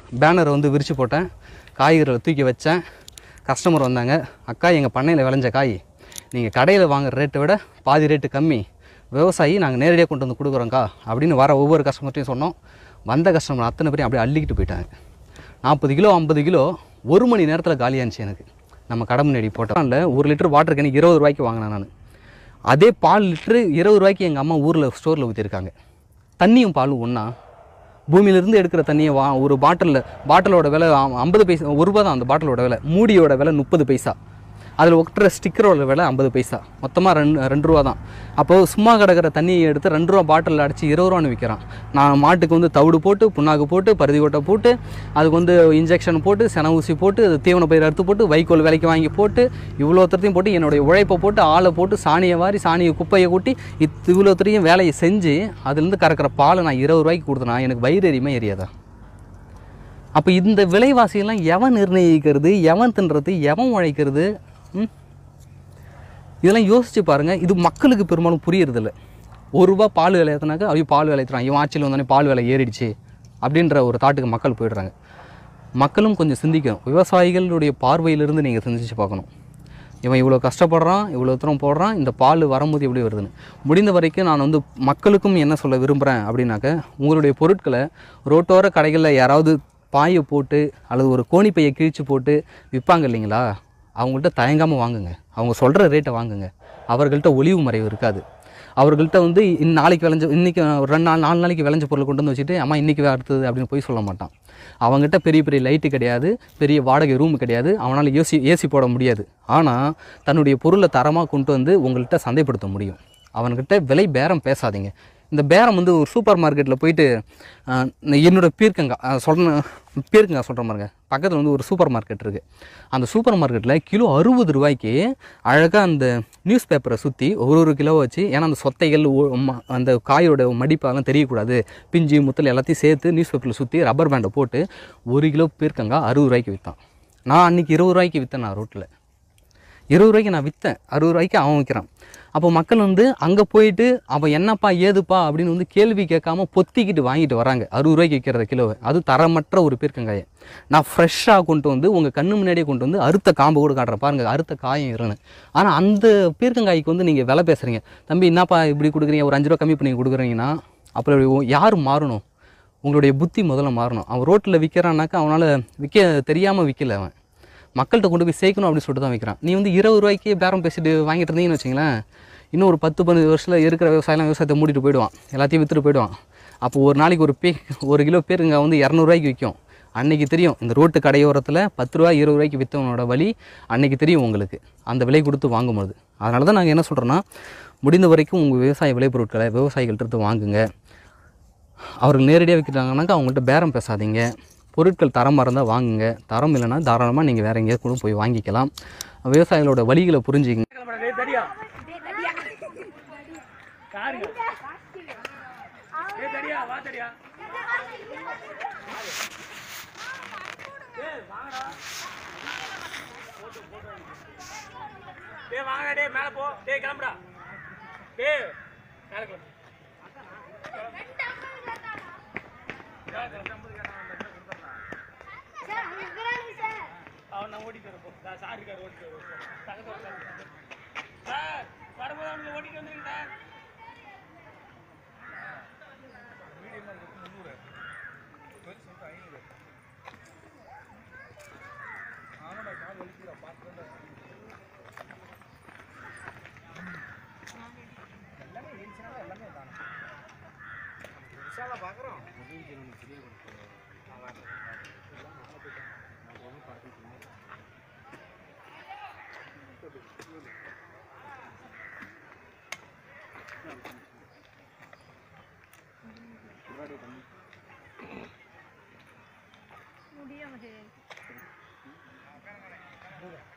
பேனரை வந்து விரித்து போட்டேன் காய்கறிகளை தூக்கி வச்சேன் கஸ்டமர் வந்தாங்க அக்கா எங்கள் பண்ணையில் விளைஞ்ச காய் நீங்கள் கடையில் வாங்குற ரேட்டை விட பாதி ரேட்டு கம்மி விவசாயி நாங்கள் நேரடியாக கொண்டு வந்து கொடுக்குறோங்க்கா அப்படின்னு வர ஒவ்வொரு கஸ்டமர்ட்டையும் சொன்னோம் வந்த கஸ்டமர் அத்தனை பேரையும் அப்படியே அள்ளிக்கிட்டு போயிட்டாங்க நாற்பது கிலோ ஐம்பது கிலோ ஒரு மணி நேரத்தில் காலியாச்சு எனக்கு நம்ம கடை முன்னாடி போட்டோம்ல ஒரு லிட்டர் வாட்டர் கேனுக்கு இருபது ரூபாய்க்கு வாங்கினேன் நான் அதே பால் லிட்டரு இருபது ரூபாய்க்கு எங்கள் அம்மா ஊரில் ஸ்டோரில் ஊற்றிருக்காங்க தண்ணியும் பாலும் ஒன்றா பூமியிலிருந்து எடுக்கிற தண்ணியை வா ஒரு பாட்டிலில் பாட்டிலோட விலை ஐம்பது பைசா ஒரு ரூபா தான் அந்த பாட்டிலோட விலை மூடியோட விலை முப்பது பைசா அதில் ஒட்டுற ஸ்டிக்கரோட விலை ஐம்பது பைசா மொத்தமாக ரெண்டு ரெண்டு ரூபா தான் அப்போது சும்மா கிடக்கிற தண்ணியை எடுத்து ரெண்டு ரூபா பாட்டிலில் அடித்து இருபது ரூபான்னு விற்கிறான் நான் மாட்டுக்கு வந்து தவிடு போட்டு புண்ணாக்கு போட்டு பருதி கொட்டை போட்டு அதுக்கு வந்து இன்ஜெக்ஷன் போட்டு சென ஊசி போட்டு அது தீவன பயிர் அறுத்து போட்டு வைக்கோல் விலைக்கு வாங்கி போட்டு இவ்வளோத்தரையும் போட்டு என்னுடைய உழைப்பை போட்டு ஆளை போட்டு சாணியை வாரி சாணியை குப்பையை கூட்டி இத் இவ்வளோத்தரையும் வேலையை செஞ்சு அதுலேருந்து கறக்கிற பாலை நான் இருபது ரூபாய்க்கு கொடுத்தனா எனக்கு வயிறு எரியுமா எரியாதா அப்போ இந்த விலைவாசியெல்லாம் எவன் நிர்ணயிக்கிறது எவன் தின்றது எவன் உழைக்கிறது ம்? இதெல்லாம் யோசிச்சு பாருங்க இது மக்களுக்கு பெரும்பாலும் புரியறதில்ல ஒரு ரூபா பால் விலை ஏற்றினாக்கா ஐயோ பால் விலை ஏற்றுறான் இவன் ஆட்சியில் வந்தோடனே பால் விலை ஏறிடுச்சு அப்படின்ற ஒரு தாட்டுக்கு மக்கள் போயிடுறாங்க மக்களும் கொஞ்சம் சிந்திக்கணும் விவசாயிகளுடைய பார்வையிலிருந்து நீங்கள் சிந்திச்சு பார்க்கணும் இவன் இவ்வளோ கஷ்டப்படுறான் இவ்வளோ தூரம் போடுறான் இந்த பால் வரும்போது எப்படி வருதுன்னு முடிந்த வரைக்கும் நான் வந்து மக்களுக்கும் என்ன சொல்ல விரும்புகிறேன் அப்படின்னாக்க உங்களுடைய பொருட்களை ரோட்டோர கடைகளில் யாராவது பாயை போட்டு அல்லது ஒரு கோணிப்பையை கிழிச்சு போட்டு விற்பாங்க இல்லைங்களா அவங்கள்ட்ட தயங்காமல் வாங்குங்க அவங்க சொல்கிற ரேட்டை வாங்குங்க அவர்கள்ட்ட ஒளிவு மறைவு இருக்காது அவர்கள்ட்ட வந்து இன் நாளைக்கு விளைஞ்ச இன்றைக்கி ஒரு ரெண்டு நாள் நாலு நாளைக்கு விளைஞ்ச பொருளை கொண்டு வந்து வச்சுட்டு அம்மா இன்றைக்கி அடுத்தது அப்படின்னு போய் சொல்ல மாட்டான் அவங்ககிட்ட பெரிய பெரிய லைட்டு கிடையாது பெரிய வாடகை ரூம் கிடையாது அவனால் ஏசி ஏசி போட முடியாது ஆனால் தன்னுடைய பொருளை தரமாக கொண்டு வந்து உங்கள்கிட்ட சந்தைப்படுத்த முடியும் அவன்கிட்ட விலை பேரம் பேசாதீங்க இந்த பேரம் வந்து ஒரு சூப்பர் மார்க்கெட்டில் போயிட்டு ஆஹ், என்னோட பீர்க்கங்காய் சொல்கிற பீர்க்கங்காய் சொல்கிற மாதிரிங்க பக்கத்தில் வந்து ஒரு சூப்பர் மார்க்கெட் இருக்குது அந்த சூப்பர் மார்க்கெட்டில் கிலோ அறுபது ரூபாய்க்கு அழகாக அந்த நியூஸ் பேப்பரை சுற்றி ஒரு ஒரு கிலோ வச்சு ஏன்னா அந்த சொத்தைகள் ஓ- ம- அந்த காயோட மடிப்பெல்லாம் தெரியக்கூடாது பிஞ்சு முத்தல் எல்லாத்தையும் சேர்த்து நியூஸ் பேப்பரில் சுற்றி ரப்பர் பேண்டை போட்டு ஒரு கிலோ பீர்க்கங்காய் அறுபது ரூபாய்க்கு விற்றான் நான் அன்றைக்கி இருபது ரூபாய்க்கு விற்றேன் நான் ரோட்டில் இருபது ரூபாய்க்கு நான் விற்றேன் அறுபது ரூபாய்க்கு அவன் விற்கிறான் அப்போ மக்கள் வந்து அங்கே போயிட்டு அவன் என்னப்பா ஏதுப்பா அப்படின்னு வந்து கேள்வி கேட்காம பொத்திக்கிட்டு வாங்கிட்டு வராங்க அறுபது ரூபாய்க்கு விற்கிறத கிலோவை அது தரமற்ற ஒரு பீர்க்கங்காயை நான் ஃப்ரெஷ்ஷாக கொண்டு வந்து உங்கள் கண்ணு முன்னாடியே கொண்டு வந்து அறுத்த காம்பு கூட காட்டுறேன் பாருங்க அறுத்த காயம் இருன்னு ஆனால் அந்த பீர்க்கங்காய்க்கு வந்து நீங்கள் விலை பேசுகிறீங்க தம்பி என்னப்பா இப்படி கொடுக்குறீங்க ஒரு அஞ்சு ரூபா கம்மி பண்ணி கொடுக்குறீங்கன்னா அப்புறம் யார் மாறணும் உங்களுடைய புத்தி முதல்ல மாறணும் அவன் ரோட்டில் விற்கிறான்னாக்கா அவனால் விற்க தெரியாமல் விற்கல அவன் மக்கள்கிட்ட கொண்டு போய் சேர்க்கணும் அப்படின்னு சொல்லிட்டு தான் வைக்கிறான் நீ வந்து இருபது ரூபாய்க்கு பேரம் பேசிட்டு வாங்கிட்டு இருந்தீங்கன்னு வச்சுங்களேன் இன்னும் ஒரு பத்து பதினஞ்சு வருஷத்தில் இருக்கிற விவசாயம் விவசாயத்தை மூடிட்டு போயிடுவான் எல்லாத்தையும் விற்றுட்டு போயிடுவான் அப்போ ஒரு நாளைக்கு ஒரு பே ஒரு கிலோ பேருங்க வந்து இரநூறுவாய்க்கு விற்கும் அன்னைக்கு தெரியும் இந்த ரோட்டு கடையோரத்தில் பத்து ரூபா இருபது ரூபாய்க்கு விற்றவனோட வழி அன்னைக்கு தெரியும் உங்களுக்கு அந்த விலை கொடுத்து வாங்கும்போது அதனால தான் நாங்கள் என்ன சொல்கிறோன்னா முடிந்த வரைக்கும் உங்கள் விவசாய விளைபொருட்களை விவசாயிகள்ட்ட இருந்து வாங்குங்க அவர்கள் நேரடியாக விற்கிறாங்கனாக்கா அவங்கள்ட்ட பேரம் பேசாதீங்க பொருட்கள் தரமாக இருந்தால் வாங்குங்க தரம் இல்லைன்னா தாராளமாக நீங்கள் வேறு எங்கேயாவது கூட போய் வாங்கிக்கலாம் விவசாயிகளோட வழிகளை புரிஞ்சுக்கங்க கிளம்புடா, டேய், தடியா. காருங்க. டேய், தடியா, வா, தடியா. டேய், வாங்கடா. டேய், வாங்கடா, டேய், மேல போ. டேய், கிளம்புடா. டேய், மேல கிளம்பு. அவன் நான் ஓட்டிட்டு வரப்போ சார் இருக்காரு ஓட்டிட்டு வருவோம் பக்கத்துல உட்காருங்க. சார் வரும்போது அவனுக்கு ஓட்டிட்டு வந்துருங்க சார் முடிய